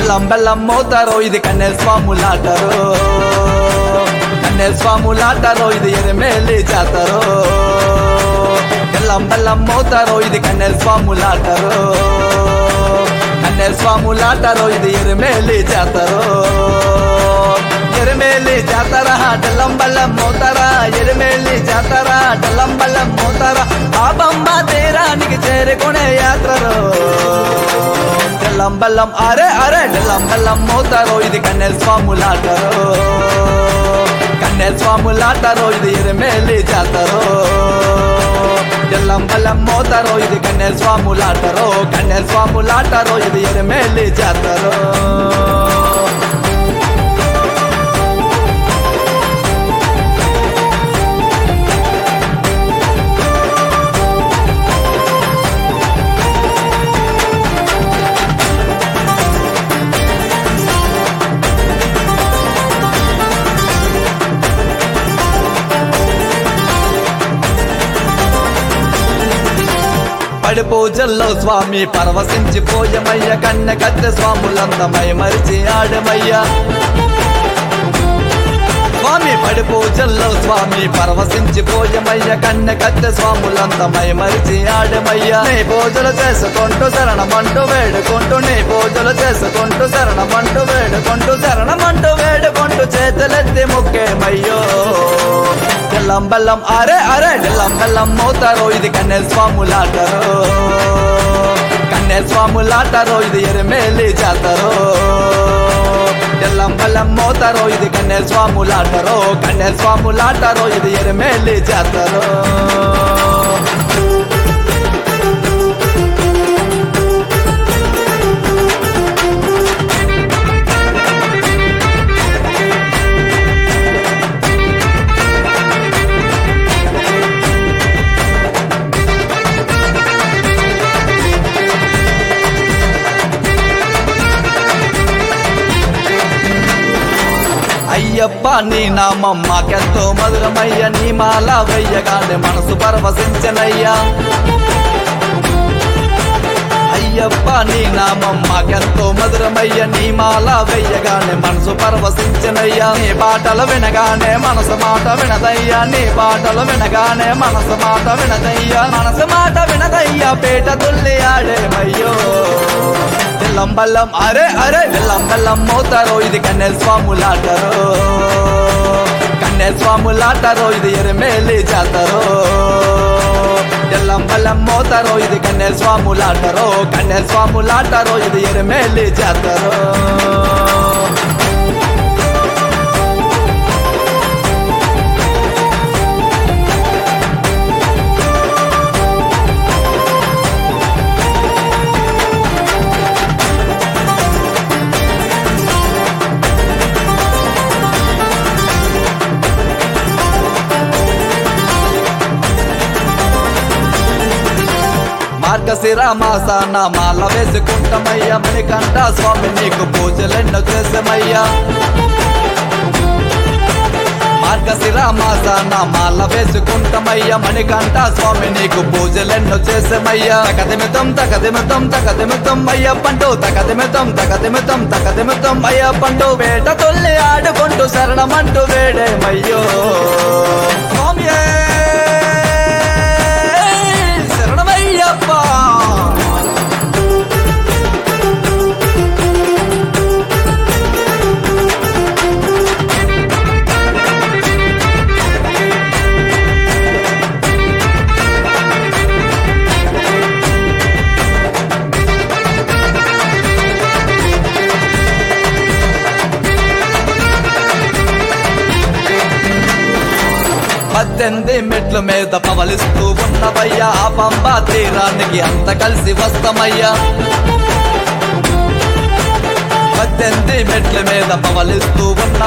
బెల్లం బెల్లం మోతారో ఇది కన్నెల స్వాములాటరో కన్నెల స్వాములాటరో ఇది ఎరమేలి జాతరో బెల్లం బెల్లం మోతారో ఇది కన్నెల స్వాములాటరో కన్నెల స్వాములాటరో ఇది ఎరమేలి జాతరో ఎరమేలి జాతర డల్లం బల్లం మోతారా ఎరమేలి జాతర డల్లం బల్లం మోతారా ఆ బొమ్మ తీరానికి చేరుకునే యాత్రలో డల్లం బల్లం అరే అరే డల్లం బల్లం మోతారో ఇది కన్నెల స్వాములాటరో కన్నెల స్వాములాటరో ఇది ఎరమేలి జాతరో డల్లం బల్లం మోతారో ఇది కన్నెల స్వాములాటరో కన్నెల స్వాములాటరో ఇది ఎరమేలి జాతరో పడి పూజల్లో స్వామి పరవశించిపోయమయ్య కన్న కత్తె స్వాములంతమై మరిచి ఆడమయ్య స్వామి పడి పూజల్లో స్వామి పరవశించిపోయమయ్య కన్న కత్తె స్వాములంతమై మరిచి ఆడమయ్య నీ పూజలు చేసుకుంటూ శరణమంటూ వేడుకుంటూ నీ పూజలు చేసుకుంటూ శరణమంటూ వేడుకుంటూ శరణమంటూ వేడుకుంటూ చేతులెత్తి ముక్కేమయ్యో డెల్లం బెల్లం అరే అరే డెల్లం బెల్లం మోతారో ఇది కన్నెల స్వాములాటరో కన్నెల స్వాములాటరో ఇది ఎరమేలి జాతరో డెల్లం బెల్లం మోతారో ఇది కన్నెల స్వాములాటరో కన్నెల స్వాములాటరో ఇది ఎరమేలి జాతరో అయ్యప్ప నీ నామం మాకెంతో మధురమయ్య నీ మాల వెయ్యగానే మనసు పరవశించనయ్యా అయ్యప్ప నీ నామం మాకెంతో మధురమయ్య నీ మాల వెయ్యగానే మనసు పరవశించనయ్యా నీ పాటలు వినగానే మనసు మాట వినదయ్యా నీ పాటలు వినగానే మనసు మాట వినదయ్యా మనసు మాట వినదయ్యా పేట తుల్లి ఆడేమయ్యో బెల్లం బల్లం అరే అరే బెల్లం బెల్లం మోతారో ఇది కన్నెల స్వాములాటరో కన్నెల స్వాములాటరో ఇది ఎరమేలి జాతరో బెల్లం బెల్లం మోతారో ఇది కన్నెల స్వాములాటరో కన్నెల స్వాములాటరో ఇది ఎరమేలి జాతరో మార్గశిర మాసాన మాల వేసుకుంటామయ్యా మణికంఠ స్వామి నీకు పూజలెన్నో చేసామయ్యా మార్గశిర మాసాన మాల వేసుకుంటామయ్యా మణికంఠ స్వామి నీకు పూజలెన్నో చేసామయ్యా తగదిమితం తగదిమితం తగదిమితం అయ్యప్పంటూ తగదిమితం తగదిమితం తగదిమితం అయ్యప్పంటూ వేట తొల్లి ఆడుకుంటూ శరణమంటూ వేడేమయ్యో స్వామియే శరణమయ్యప్ప పద్దెనిమిది మెట్ల మీద పవలిస్తూ ఉన్నవయ్యా ఆ పంబా తీరానికి అంత కలిసి వస్తామయ్యా పద్దెనిమిది మెట్ల మీద పవలిస్తూ ఉన్న